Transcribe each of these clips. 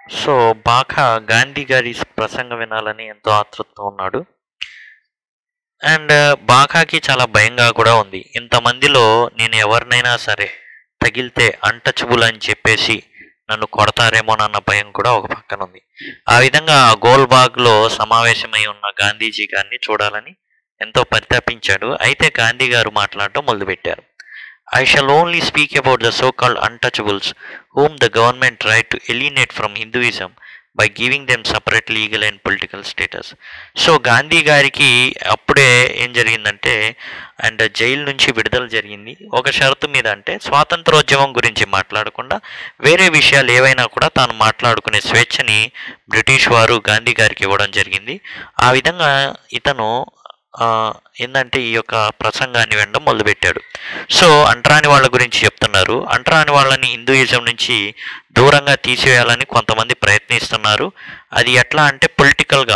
So బాగా గాంధీ గారి ప్రసంగం వినాలని ఎంతో ఆతృతతో ఉన్నాడు అండ్ బాకాకి చాలా భయంగా కూడా ఉంది ఇంతమందిలో నేను ఎవరినైనా సరే తగిలితే అన్టచబుల్ అని చెప్పేసి నన్ను కొడతారేమోనన్న భయం కూడా ఒక పక్కన ఉంది ఆ విధంగా గోల్బాగ్లో సమావేశమై ఉన్న గాంధీజీ గారిని చూడాలని ఎంతో పరితపించాడు అయితే గాంధీ గారు మాట్లాడటం మొదలుపెట్టారు I shall only speak about the so called untouchables whom the government tried to alienate from Hinduism by giving them separate legal and political status. So Gandhi గారికి అప్పుడే ఏం జరిగిందంటే అండ్ జైలు నుంచి విడుదల జరిగింది ఒక షరతు మీద అంటే స్వాతంత్రోద్యమం గురించి మాట్లాడకుండా వేరే విషయాలు ఏవైనా కూడా తాను మాట్లాడుకునే స్వేచ్ఛని బ్రిటిష్ వారు గాంధీ గారికి ఇవ్వడం జరిగింది ఆ విధంగా ఇతను ఆ, ఏంటంటే ఈ యొక్క ప్రసంగాన్ని వినడం మొదలుపెట్టాడు సో అంటరాని వాళ్ళ గురించి చెప్తున్నారు అంటరాని వాళ్ళని హిందూయిజం నుంచి దూరంగా తీసివేయాలని కొంతమంది ప్రయత్నిస్తున్నారు అది ఎట్లా అంటే పొలిటికల్గా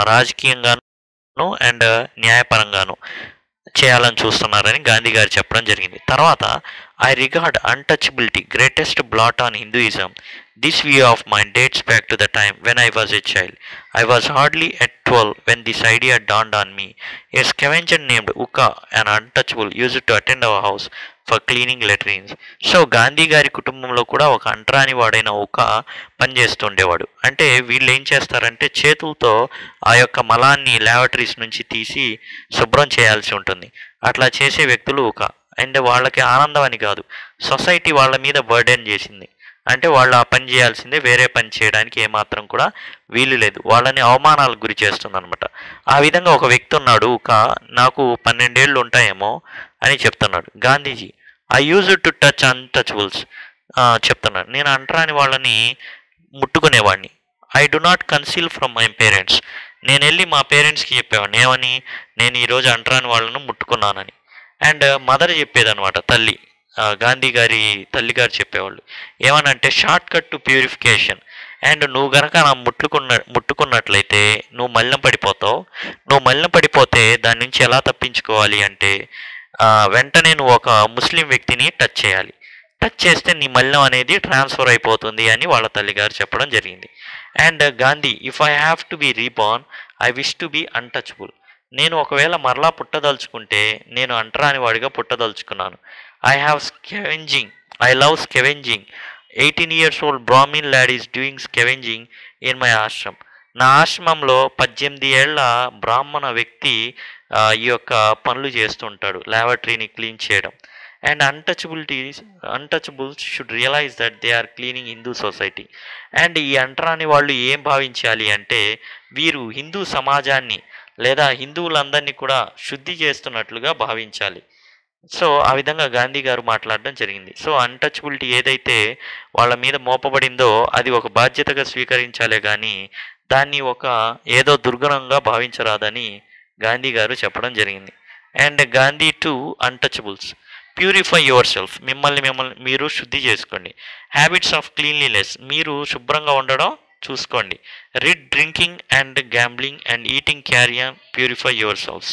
రాజకీయంగాను అండ్ న్యాయపరంగాను చేయాలని చూస్తున్నారని గాంధీ గారు చెప్పడం జరిగింది తర్వాత I regard untouchability greatest blot on Hinduism this view of mind dates back to the time when I was a child I was hardly at twelve when this idea dawned on me a scavenger named Uka and untouchable used to attend our house for cleaning latrines so Gandhi గారి కుటుంబంలో కూడా ఒక అంటరాని వాడైన ఒక పనిచేస్తుండేవాడు అంటే వీళ్ళు ఏం చేస్తారంటే చేతులతో ఆ యొక్క మలాన్ని ల్యాబొటరీస్ నుంచి తీసి శుభ్రం చేయాల్సి ఉంటుంది అట్లా చేసే వ్యక్తులు ఒక అండ్ వాళ్ళకి ఆనందం అని కాదు సొసైటీ వాళ్ళ మీద బర్డెన్ చేసింది అంటే వాళ్ళు ఆ పని చేయాల్సిందే వేరే పని చేయడానికి ఏమాత్రం కూడా వీలు లేదు వాళ్ళని అవమానాలకు గురి చేస్తుంది అనమాట ఆ విధంగా ఒక వ్యక్తి ఉన్నాడు ఒక నాకు పన్నెండేళ్ళు ఉంటాయేమో అని చెప్తున్నాడు Gandhiji I used to touch untouchables చెప్తున్నాడు నేను అంటరాని వాళ్ళని ముట్టుకునేవాడిని I do not conceal from my parents నేను వెళ్ళి మా పేరెంట్స్కి చెప్పేవాడిని ఏమని నేను ఈరోజు అంటరాని వాళ్ళను ముట్టుకున్నానని అండ్ మదర్ చెప్పేదనమాట తల్లి ఆ, గాంధీ గారి తల్లి గారు చెప్పేవాళ్ళు ఏమనంటే short cut to purification and నువ్వు గనక నా ముట్టుకున్న ముట్టుకున్నట్లయితే నువ్వు మలినం పడిపోతావు నువ్వు మలినం పడిపోతే దాని నుంచి ఎలా తప్పించుకోవాలి అంటే ఆ, వెంటనే నువ్వు ఒక ముస్లిం వ్యక్తిని టచ్ చేయాలి టచ్ చేస్తే నీ మలినం అనేది ట్రాన్స్ఫర్ అయిపోతుంది అని వాళ్ళ తల్లిగారు చెప్పడం జరిగింది and Gandhi if I have to be reborn I wish to be untouchable నేను ఒకవేళ మరలా పుట్టదలుచుకుంటే నేను అంటరాని వాడిగా పుట్టదలుచుకున్నాను I have scavenging I love scavenging eighteen years old Brahmin lad is doing scavenging in my ashram నా ఆశ్రమంలో పద్దెనిమిది ఏళ్ల బ్రాహ్మణ వ్యక్తి ఆ, ఈ యొక్క పనులు చేస్తుంటాడు ల్యాబొటరీని క్లీన్ చేయడం and untouchability untouchables should realise that they are cleaning Hindu society and ఈ అంటరాని వాళ్ళు ఏం భావించాలి అంటే వీరు హిందూ సమాజాన్ని లేదా హిందువులందరినీ కూడా శుద్ధి చేస్తున్నట్లుగా భావించాలి సో ఆ విధంగా గాంధీ గారు మాట్లాడడం జరిగింది సో అన్టచబిలిటీ ఏదైతే వాళ్ళ మీద మోపబడిందో అది ఒక బాధ్యతగా స్వీకరించాలే కానీ దాన్ని ఒక ఏదో దుర్గుణంగా భావించరాదని గాంధీ గారు చెప్పడం జరిగింది and Gandhi to untouchables purify yourself మిమ్మల్ని మిమ్మల్ని మీరు శుద్ధి చేసుకోండి హ్యాబిట్స్ ఆఫ్ క్లీన్లీనెస్ మీరు శుభ్రంగా ఉండడం చూసుకోండి rid drinking and gambling and eating carrion purify yourselves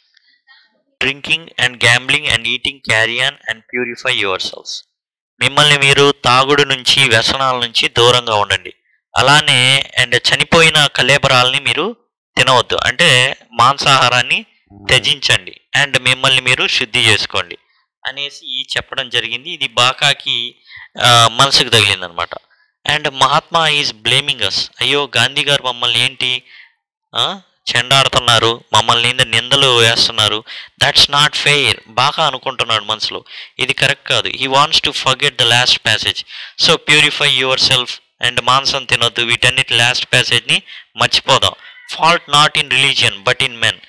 drinking and gambling and eating carrion and purify yourselves మిమ్మల్ని మీరు తాగుడు నుంచి వ్యసనాల నుంచి దూరంగా ఉండండి అలానే అండ్ చనిపోయిన కలేబరాల్ని మీరు తినవద్దు అంటే మాంసాహారాన్ని త్యజించండి అండ్ మిమ్మల్ని మీరు శుద్ధి చేసుకోండి అనేసి చెప్పడం జరిగింది ఇది బాకాకి ఆ, మనసుకు తగిలిందనమాట and Mahatma is blaming us అయ్యో గాంధీ గారు మమ్మల్ని ఏంటి ఆ, చెండాడుతున్నారు మమ్మల్ని నింద నిందలు వేస్తున్నారు దట్స్ నాట్ ఫెయిర్ బాగా అనుకుంటున్నాడు మనసులో ఇది కరెక్ట్ కాదు he wants to forget the last passage so purify yourself and మాంసం తినొద్దు వీటన్నిటి లాస్ట్ ప్యాసేజ్ని మర్చిపోదాం fault not in religion but in men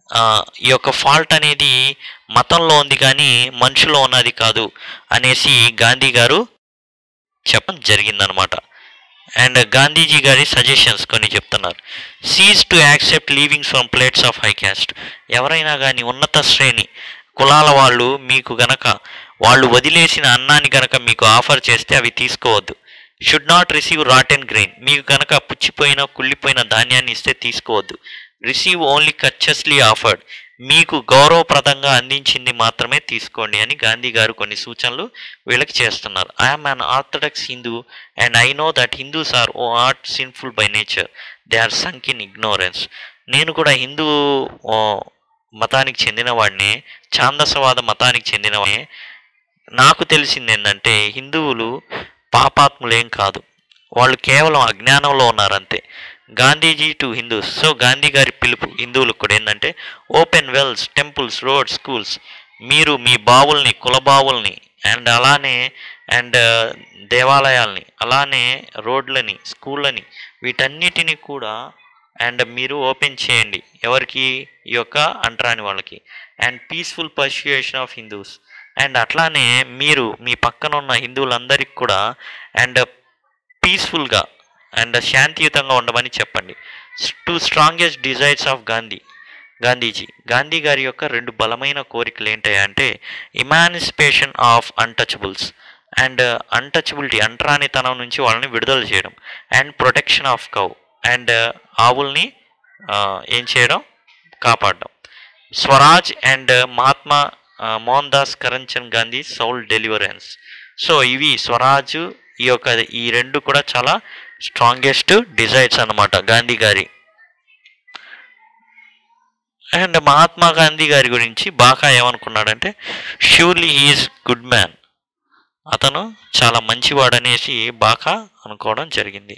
ఈ యొక్క ఫాల్ట్ అనేది మతంలో ఉంది కానీ మనుషులో ఉన్నది కాదు అనేసి గాంధీ గారు చెప్పడం జరిగిందనమాట అండ్ గాంధీజీ గారి సజెషన్స్ కొన్ని చెప్తున్నారు cease to accept leavings from plates of high caste ఎవరైనా కానీ ఉన్నత శ్రేణి కులాల వాళ్ళు మీకు గనక వాళ్ళు వదిలేసిన అన్నాన్ని గనక మీకు ఆఫర్ చేస్తే అవి తీసుకోవద్దు should not receive rotten grain మీకు గనక పుచ్చిపోయిన కుళ్ళిపోయిన ధాన్యాన్ని ఇస్తే తీసుకోవద్దు రిసీవ్ ఓన్లీ కర్చస్లీ ఆఫర్డ్ మీకు గౌరవప్రదంగా అందించింది మాత్రమే తీసుకోండి అని గాంధీ గారు కొన్ని సూచనలు వీళ్ళకి చేస్తున్నారు I'm an orthodox Hindu and I know that Hindus are oh art sinful by nature they are sunk in ignorance నేను కూడా హిందూ ఓ, మతానికి చెందిన వాడిని ఛాందసవాద మతానికి చెందినవాడిని నాకు తెలిసింది ఏంటంటే హిందువులు పాపాత్ములేం కాదు వాళ్ళు కేవలం అజ్ఞానంలో ఉన్నారంతే Gandhiji to Hindus so Gandhi గారి పిలుపు హిందువులకు కూడా ఏంటంటే open wells temples road schools మీరు మీ బావుల్ని కులబావుల్ని అండ్ అలానే అండ్ దేవాలయాల్ని అలానే రోడ్లని స్కూళ్ళని వీటన్నిటిని కూడా అండ్ మీరు ఓపెన్ చేయండి ఎవరికి ఈ యొక్క అంటరాని వాళ్ళకి and peaceful persuasion of Hindus and అట్లానే మీరు మీ పక్కన ఉన్న హిందువులందరికీ కూడా అండ్ పీస్ఫుల్గా అండ్ శాంతియుతంగా ఉండమని చెప్పండి two strongest desires of Gandhi Gandhiji Gandhi గారి యొక్క రెండు బలమైన కోరికలు ఏంటంటే emancipation of untouchables and untouchability అంటరానితనం నుంచి వాళ్ళని విడుదల చేయడం and protection of cow and ఆవుల్ని ఆ, ఏం చేయడం కాపాడడం స్వరాజ్ అండ్ మహాత్మా ఆ, Mohan Das Karamchand Gandhi soul deliverance so ఇవి స్వరాజు ఈ యొక్క ఈ రెండు కూడా చాలా స్ట్రాంగెస్ట్ డిజైర్స్ అన్నమాట గాంధీ గారి అండ్ మహాత్మా గాంధీ గారి గురించి బాగా ఏమనుకున్నాడంటే ష్యూర్లీ హీఈస్ గుడ్ మ్యాన్ అతను చాలా మంచివాడు అనేసి బాగా అనుకోవడం జరిగింది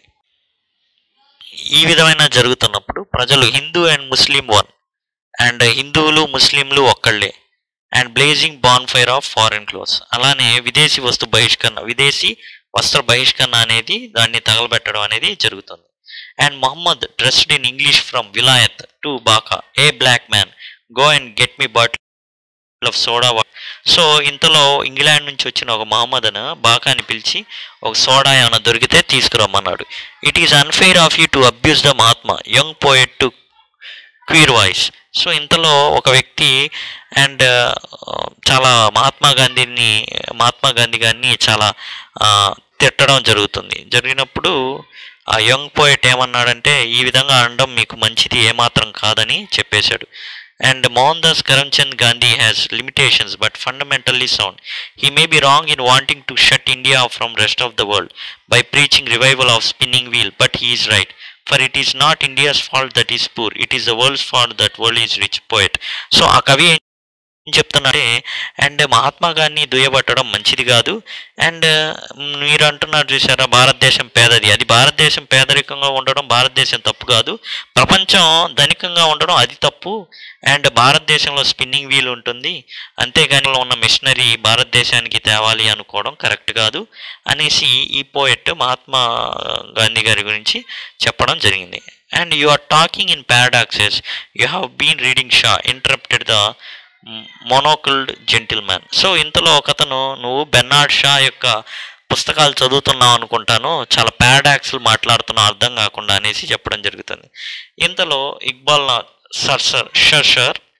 ఈ విధమైన జరుగుతున్నప్పుడు ప్రజలు Hindu and Muslim one and హిందువులు ముస్లింలు ఒక్కళ్ళే and blazing bonfire of foreign clothes అలానే విదేశీ వస్తు బహిష్కరణ విదేశీ వస్త్ర బహిష్కరణ అనేది దాన్ని తగలబెట్టడం అనేది జరుగుతుంది and Mohammed dressed in English from Vilayat to Baka a black man go and get me bottle of soda so ఇంతలో ఇంగ్లాండ్ నుంచి వచ్చిన ఒక మహమ్మద్ అని బాకాని పిలిచి ఒక సోడా ఏమైనా దొరికితే తీసుకురమ్మన్నాడు it is unfair of you to abuse the Mahatma young poet to queer voice so ఇంతలో ఒక వ్యక్తి అండ్ చాలా మహాత్మా గాంధీని మహాత్మా గాంధీ గారిని చాలా ఆ, తిట్టడం జరుగుతుంది జరిగినప్పుడు ఆ యంగ్ పోయట్ ఏమన్నాడంటే ఈ విధంగా అనడం మీకు మంచిది ఏమాత్రం కాదని చెప్పేశాడు and Mohan Das Karamchand Gandhi has limitations but fundamentally sound he may be wrong in wanting to shut India from rest of the world by preaching revival of spinning wheel but he is right for it is not India's fault that is poor it is the world's fault that world is rich poet so ఆ కవి ఏం చెప్తున్నారంటే and Mahatma Gandhi దుయ్యబట్టడం మంచిది కాదు and మీరు అంటున్నారు చూసారా భారతదేశం పేదది అది భారతదేశం పేదరికంగా ఉండడం భారతదేశం తప్పు కాదు ప్రపంచం ధనికంగా ఉండడం అది తప్పు అండ్ భారతదేశంలో స్పిన్నింగ్ వీల్ ఉంటుంది అంతేగాని ఉన్న మిషనరీ భారతదేశానికి తేవాలి అనుకోవడం కరెక్ట్ కాదు అనేసి ఈ పోయట్ మహాత్మా గాంధీ గారి గురించి చెప్పడం జరిగింది and you are talking in paradoxes you have been reading Shaw interrupted the monocled gentleman so ఇంతలో ఒకతను నువ్వు బెన్నాడ్ షా యొక్క పుస్తకాలు చదువుతున్నావు అనుకుంటాను చాలా పారాడాక్స్లు మాట్లాడుతున్నావు అర్థం కాకుండా అనేసి చెప్పడం జరుగుతుంది ఇంతలో ఇక్బాల్ నా సర్సర్ షర్షర్